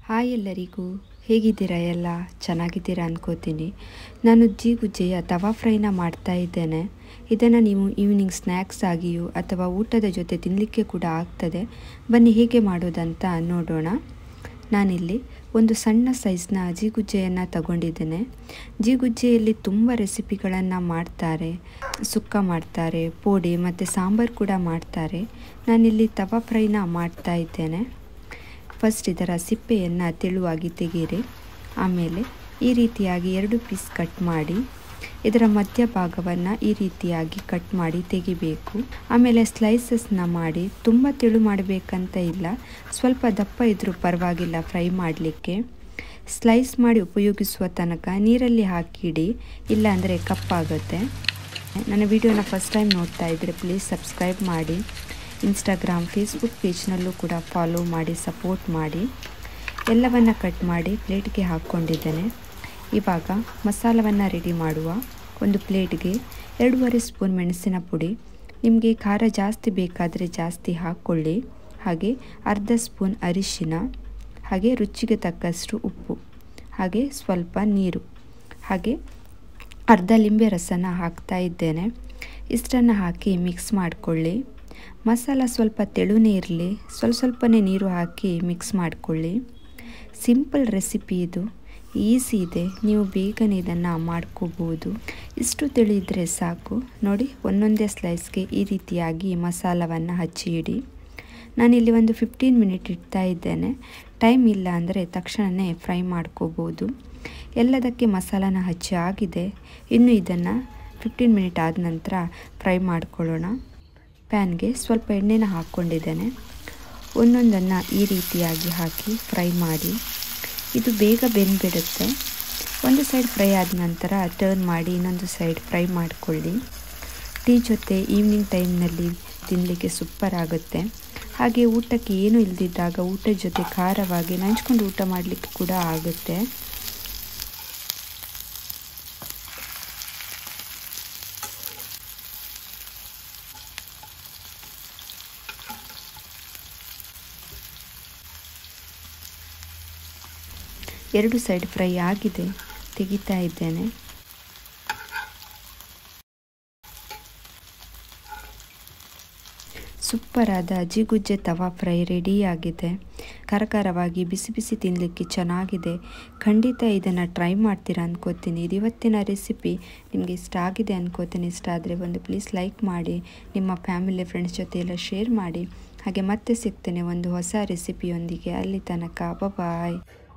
hi ಎಲ್ಲರಿಗೂ ಹೇಗಿದ್ದೀರಾ ಎಲ್ಲ ಚೆನ್ನಾಗಿದ್ದೀರಾ ಅನ್ಕೋತೀನಿ ನಾನು ಜೀಗುಜ್ಜೆಯ ತವಾ ಫ್ರೈನ ಮಾಡ್ತಾ ಇದ್ದೇನೆ ಇದನ್ನು ನೀವು ಈವ್ನಿಂಗ್ ಸ್ನ್ಯಾಕ್ಸ್ ಆಗಿಯೂ ಅಥವಾ ಊಟದ ಜೊತೆ ತಿನ್ನಲಿಕ್ಕೆ ಕೂಡ ಆಗ್ತದೆ ಬನ್ನಿ ಹೇಗೆ ಮಾಡೋದಂತ ನೋಡೋಣ ನಾನಿಲ್ಲಿ ಒಂದು ಸಣ್ಣ ಸೈಜ್ನ ಜೀಗುಜ್ಜೆಯನ್ನು ತಗೊಂಡಿದ್ದೇನೆ ಜೀಗುಜ್ಜೆಯಲ್ಲಿ ತುಂಬ ರೆಸಿಪಿಗಳನ್ನು ಮಾಡ್ತಾರೆ ಸುಕ್ಕ ಮಾಡ್ತಾರೆ ಪೋಡಿ ಮತ್ತು ಸಾಂಬಾರು ಕೂಡ ಮಾಡ್ತಾರೆ ನಾನಿಲ್ಲಿ ತವಾ ಫ್ರೈನ ಮಾಡ್ತಾ ಇದ್ದೇನೆ ಫಸ್ಟ್ ಇದರ ಸಿಪ್ಪೆಯನ್ನು ತೆಳುವಾಗಿ ತೆಗೀರಿ ಆಮೇಲೆ ಈ ರೀತಿಯಾಗಿ ಎರಡು ಪೀಸ್ ಕಟ್ ಮಾಡಿ ಇದರ ಮಧ್ಯಭಾಗವನ್ನು ಈ ರೀತಿಯಾಗಿ ಕಟ್ ಮಾಡಿ ತೆಗಿಬೇಕು ಆಮೇಲೆ ಸ್ಲೈಸಸ್ನ ಮಾಡಿ ತುಂಬ ತೆಳು ಮಾಡಬೇಕಂತ ಇಲ್ಲ ಸ್ವಲ್ಪ ದಪ್ಪ ಇದ್ದರೂ ಪರವಾಗಿಲ್ಲ ಫ್ರೈ ಮಾಡಲಿಕ್ಕೆ ಸ್ಲೈಸ್ ಮಾಡಿ ಉಪಯೋಗಿಸುವ ತನಕ ನೀರಲ್ಲಿ ಹಾಕಿಡಿ ಇಲ್ಲಾಂದರೆ ಕಪ್ಪಾಗುತ್ತೆ ನನ್ನ ವಿಡಿಯೋನ ಫಸ್ಟ್ ಟೈಮ್ ನೋಡ್ತಾ ಇದ್ದರೆ ಪ್ಲೀಸ್ ಸಬ್ಸ್ಕ್ರೈಬ್ ಮಾಡಿ ಇನ್ಸ್ಟಾಗ್ರಾಮ್ ಫೇಸ್ಬುಕ್ ಪೇಜ್ನಲ್ಲೂ ಕೂಡ ಫಾಲೋ ಮಾಡಿ ಸಪೋರ್ಟ್ ಮಾಡಿ ಎಲ್ಲವನ್ನು ಕಟ್ ಮಾಡಿ ಪ್ಲೇಟ್ಗೆ ಹಾಕ್ಕೊಂಡಿದ್ದೇನೆ ಇವಾಗ ಮಸಾಲವನ್ನು ರೆಡಿ ಮಾಡುವ ಒಂದು ಪ್ಲೇಟ್ಗೆ ಎರಡೂವರೆ ಸ್ಪೂನ್ ಮೆಣಸಿನ ಪುಡಿ ನಿಮಗೆ ಖಾರ ಜಾಸ್ತಿ ಬೇಕಾದರೆ ಜಾಸ್ತಿ ಹಾಕ್ಕೊಳ್ಳಿ ಹಾಗೆ ಅರ್ಧ ಸ್ಪೂನ್ ಅರಿಶಿನ ಹಾಗೆ ರುಚಿಗೆ ತಕ್ಕಷ್ಟು ಉಪ್ಪು ಹಾಗೆ ಸ್ವಲ್ಪ ನೀರು ಹಾಗೆ ಅರ್ಧ ಲಿಂಬೆ ರಸನ ಹಾಕ್ತಾ ಇದ್ದೇನೆ ಇಷ್ಟನ್ನು ಹಾಕಿ ಮಿಕ್ಸ್ ಮಾಡಿಕೊಳ್ಳಿ ಮಸಾಲ ಸ್ವಲ್ಪ ತೆಳುನೇ ಇರಲಿ ಸ್ವಲ್ಪ ಸ್ವಲ್ಪನೇ ನೀರು ಹಾಕಿ ಮಿಕ್ಸ್ ಮಾಡಿಕೊಳ್ಳಿ ಸಿಂಪಲ್ ರೆಸಿಪಿ ಇದು ಈಸಿ ಇದೆ ನೀವು ಬೇಗನೆ ಇದನ್ನು ಮಾಡ್ಕೋಬೋದು ಇಷ್ಟು ತಿಳಿದ್ರೆ ಸಾಕು ನೋಡಿ ಒಂದೊಂದೇ ಸ್ಲೈಸ್ಗೆ ಈ ರೀತಿಯಾಗಿ ಮಸಾಲವನ್ನು ಹಚ್ಚಿ ಇಡಿ ನಾನಿಲ್ಲಿ ಒಂದು ಫಿಫ್ಟೀನ್ ಮಿನಿಟ್ ಇಡ್ತಾ ಇದ್ದೇನೆ ಟೈಮ್ ಇಲ್ಲ ಅಂದರೆ ತಕ್ಷಣವೇ ಫ್ರೈ ಮಾಡ್ಕೋಬೋದು ಎಲ್ಲದಕ್ಕೆ ಮಸಾಲಾನ ಹಚ್ಚಿ ಆಗಿದೆ ಇನ್ನು ಇದನ್ನು ಫಿಫ್ಟೀನ್ ಮಿನಿಟ್ ಆದ ನಂತರ ಫ್ರೈ ಮಾಡ್ಕೊಳ್ಳೋಣ ಪ್ಯಾನ್ಗೆ ಸ್ವಲ್ಪ ಎಣ್ಣೆನ ಹಾಕ್ಕೊಂಡಿದ್ದೇನೆ ಒಂದೊಂದನ್ನು ಈ ರೀತಿಯಾಗಿ ಹಾಕಿ ಫ್ರೈ ಮಾಡಿ ಇದು ಬೇಗ ಬೆಂದ್ಬಿಡುತ್ತೆ ಒಂದು ಸೈಡ್ ಫ್ರೈ ಆದ ನಂತರ ಟರ್ನ್ ಮಾಡಿ ಇನ್ನೊಂದು ಸೈಡ್ ಫ್ರೈ ಮಾಡಿಕೊಳ್ಳಿ ಟೀ ಜೊತೆ ಈವ್ನಿಂಗ್ ಟೈಮ್ನಲ್ಲಿ ತಿನ್ನಲಿಕ್ಕೆ ಸೂಪರ್ ಆಗುತ್ತೆ ಹಾಗೆ ಊಟಕ್ಕೆ ಏನೂ ಇಲ್ಲದಿದ್ದಾಗ ಊಟದ ಜೊತೆ ಖಾರವಾಗಿ ನಂಚ್ಕೊಂಡು ಊಟ ಮಾಡಲಿಕ್ಕೆ ಕೂಡ ಆಗುತ್ತೆ ಎರಡು ಸೈಡ್ ಫ್ರೈ ಆಗಿದೆ ತೆಗಿತಾ ಇದ್ದೇನೆ ಸೂಪರಾದ ಜಿಗುಜ್ಜೆ ತವಾ ಫ್ರೈ ರೆಡಿಯಾಗಿದೆ ಕರಕರವಾಗಿ ಬಿಸಿ ಬಿಸಿ ತಿನ್ನಲಿಕ್ಕೆ ಚೆನ್ನಾಗಿದೆ ಖಂಡಿತ ಇದನ್ನು ಟ್ರೈ ಮಾಡ್ತೀರಾ ಅನ್ಕೋತೀನಿ ಇದು ಇವತ್ತಿನ ರೆಸಿಪಿ ನಿಮಗೆ ಇಷ್ಟ ಆಗಿದೆ ಅನ್ಕೋತೀನಿ ಇಷ್ಟ ಆದರೆ ಒಂದು ಪ್ಲೀಸ್ ಲೈಕ್ ಮಾಡಿ ನಿಮ್ಮ ಫ್ಯಾಮಿಲಿ ಫ್ರೆಂಡ್ಸ್ ಜೊತೆ ಎಲ್ಲ ಶೇರ್ ಮಾಡಿ ಹಾಗೆ ಮತ್ತೆ ಸಿಗ್ತೇನೆ ಒಂದು ಹೊಸ ರೆಸಿಪಿಯೊಂದಿಗೆ ಅಲ್ಲಿ ತನಕ ಬಾಯ್